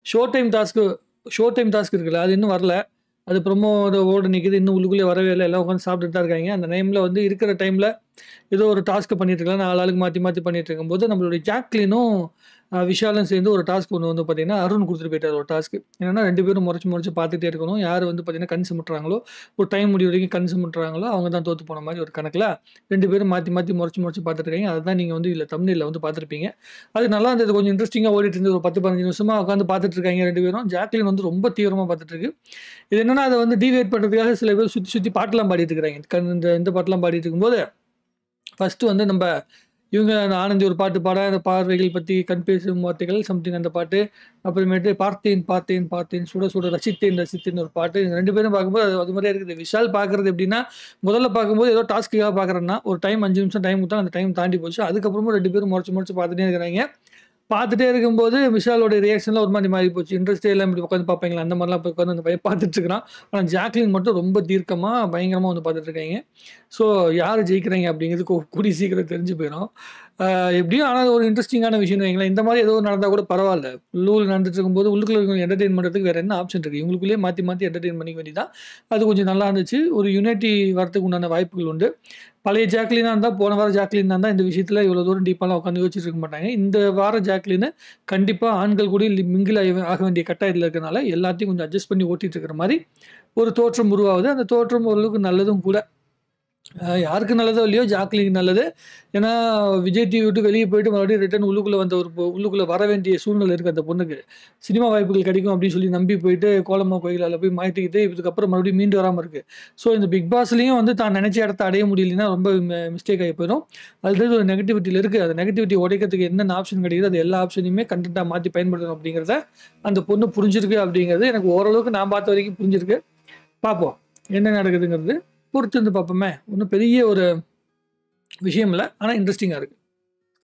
show time டாஸ்க்கு show time task இருக்குல்ல அது இன்னும் வரல அது ப்ரொமோ ஓட நிற்கிது இன்னும் உள்ளுக்குள்ளே வரவே இல்லை எல்லாம் உட்காந்து சாப்பிட்டுட்டு தான் இருக்காங்க அந்த டைமில் வந்து இருக்கிற டைமில் ஏதோ ஒரு டாஸ்க்கு பண்ணிட்டு இருக்கலாம் நாலு ஆளுக்கு மாற்றி மாற்றி பண்ணிட்டு இருக்கும்போது நம்மளுடைய ஜாக்லினும் அஹ், விஷாலும் சேர்ந்து ஒரு டாஸ்க் ஒன்று வந்து பார்த்தீங்கன்னா அருண் கொடுத்துட்டு போயிட்டார் ஒரு டாஸ்க் என்னன்னா ரெண்டு பேரும் முறைச்சு முறைச்சு பார்த்துட்டே இருக்கணும் யார் வந்து பார்த்தீங்கன்னா கண் சிமிட்டுறாங்களோ ஒரு டைம் முடிவு வரைக்கும் கண் சிமிட்டுறாங்களோ அவங்க தான் தோற்று போன மாதிரி ஒரு கணக்கில் ரெண்டு பேரும் மாற்றி மாற்றி முறைச்சு முறைச்சு பார்த்துட்டு இருக்காங்க அதை தான் நீங்கள் வந்து இதில் தமிழில் வந்து பார்த்துருப்பீங்க அது நல்லா இருந்தது கொஞ்சம் இன்ட்ரெஸ்டிங்காக ஓடிட்டு இருந்தது ஒரு பத்து பதினஞ்சு நிமிஷமாக உட்காந்து பார்த்துட்டு இருக்காங்க ரெண்டு பேரும் ஜாக்லின் வந்து ரொம்ப தீவிரமாக பார்த்துட்டு இருக்கு இது என்னன்னா அதை வந்து டிவேட் பண்ணுறதுக்காக சில பேர் சுற்றி சுற்றி பாட்டெல்லாம் பாடிட்டு இருக்கிறாங்க கண் இந்த இந்த பாட்டெல்லாம் பாடிட்டு இருக்கும்போது ஃபஸ்ட்டு வந்து நம்ம இவங்க ஆனந்தி ஒரு பாட்டு பாட அந்த பார்வைகள் பற்றி கண் பேசும் வார்த்தைகள் சம்திங் அந்த பாட்டு அப்புறமேட்டு பார்த்தேன் பார்த்தேன் பார்த்தேன் சுட சுட ரசித்தேன் ரசித்தேன் ஒரு பாட்டு இது ரெண்டு பேரும் பார்க்கும்போது அது அது மாதிரியே இருக்குது விஷால் பார்க்குறது எப்படின்னா முதல்ல பார்க்கும்போது ஏதோ டாஸ்க்குக்காக பார்க்குறேன்னா ஒரு டைம் அஞ்சு நிமிஷம் டைம் கொடுத்தா அந்த டைம் தாண்டி போச்சு அதுக்கப்புறமும் ரெண்டு பேரும் முறைச்சு முறைச்சு பார்த்துட்டே இருக்கிறாங்க பார்த்துட்டே இருக்கும்போது விஷாலோட ரியாக்ஷன்லாம் ஒரு மாதிரி மாறி போச்சு இன்ட்ரெஸ்டே எல்லாம் இப்படி உட்காந்து பார்ப்பீங்களா அந்த மாதிரிலாம் போய் உட்காந்து அந்த பையன் பார்த்துட்டு இருக்கிறான் ஆனால் ஜாக்லின் மட்டும் ரொம்ப தீர்க்கமாக பயங்கரமாக வந்து பார்த்துட்டு இருக்காங்க ஸோ யார் ஜெயிக்கிறாங்க அப்படிங்கிறது கூ- கூடி சீக்கிரம் தெரிஞ்சு போயிடும் ஆஹ் எப்படியும் ஆனால் ஒரு இன்ட்ரெஸ்டிங்கான விஷயம் வைங்களேன் இந்த மாதிரி ஏதோ நடந்தால் கூட பரவாயில்ல உள்ளூர் நடந்துட்டு இருக்கும்போது உள்ளுக்குள்ள இருக்கவங்க என்டர்டெயின் பண்ணுறதுக்கு வேறு என்ன ஆப்ஷன் இருக்குது இவங்களுக்குள்ளேயே மாற்றி மாற்றி என்டர்டெயின் பண்ணிக்க வேண்டியதான் அது கொஞ்சம் நல்லா இருந்துச்சு ஒரு யூனிட்டி வரத்துக்கு உண்டான வாய்ப்புகள் உண்டு பழைய ஜாக்லினாக இருந்தால் போன வாரம் ஜாக்லின் இருந்தால் இந்த விஷயத்தில் இவ்வளோ தூரம் டீப்பாலாம் உட்காந்து யோசிச்சுட்டு இருக்க மாட்டாங்க இந்த வார ஜாக்லின் கண்டிப்பாக ஆண்கள் கூட மிங்கில் ஆக வேண்டிய கட்டாயத்தில் இருக்கிறனால எல்லாத்தையும் கொஞ்சம் அட்ஜஸ்ட் பண்ணி ஓட்டிட்டு இருக்கிற மாதிரி ஒரு தோற்றம் உருவாகுது அந்த தோற்றம் ஓரளவுக்கு நல்லதும் கூட அஹ் யாருக்கு நல்லதோ இல்லையோ ஜாக்லினுக்கு நல்லது ஏன்னா விஜய் டிவி விட்டு வெளியே போயிட்டு மறுபடியும் ரிட்டர்ன் உள்ளுக்குள்ளே வந்த ஒரு பொ- உள்ளுக்குள்ளே வர வேண்டிய சூழ்நிலை இருக்குது அந்த பொண்ணுக்கு சினிமா வாய்ப்புகள் கிடைக்கும் அப்படின்னு சொல்லி நம்பி போயிட்டு கோலமா கோயிலால் போய் மாட்டிக்கிட்டு இதுக்கப்புறம் மறுபடியும் மீண்டு வராமல் இருக்குது ஸோ இந்த பிக் பாஸ்லேயும் வந்து தான் நினச்ச இடத்த அடைய முடியலன்னா ரொம்ப மிஸ்டேக் ஆகி போயிடும் அது ஒரு நெகட்டிவிட்டியில் இருக்குது அந்த நெகட்டிவிட்டி உடைக்கிறதுக்கு என்னென்ன ஆப்ஷன் கிடைக்குது அது எல்லா ஆப்ஷனையுமே கண்டென்ட்டாக மாற்றி பயன்படுத்தணும் அப்படிங்கிறத அந்த பொண்ணு புரிஞ்சிருக்கு அப்படிங்கிறது எனக்கு ஓரளவுக்கு நான் பார்த்த வரைக்கும் புரிஞ்சிருக்கு பார்ப்போம் என்ன நடக்குதுங்கிறது பொறுத்து இருந்து பார்ப்போமே ஒன்றும் பெரிய ஒரு விஷயம் இல்லை ஆனால் இன்ட்ரெஸ்டிங்காக இருக்குது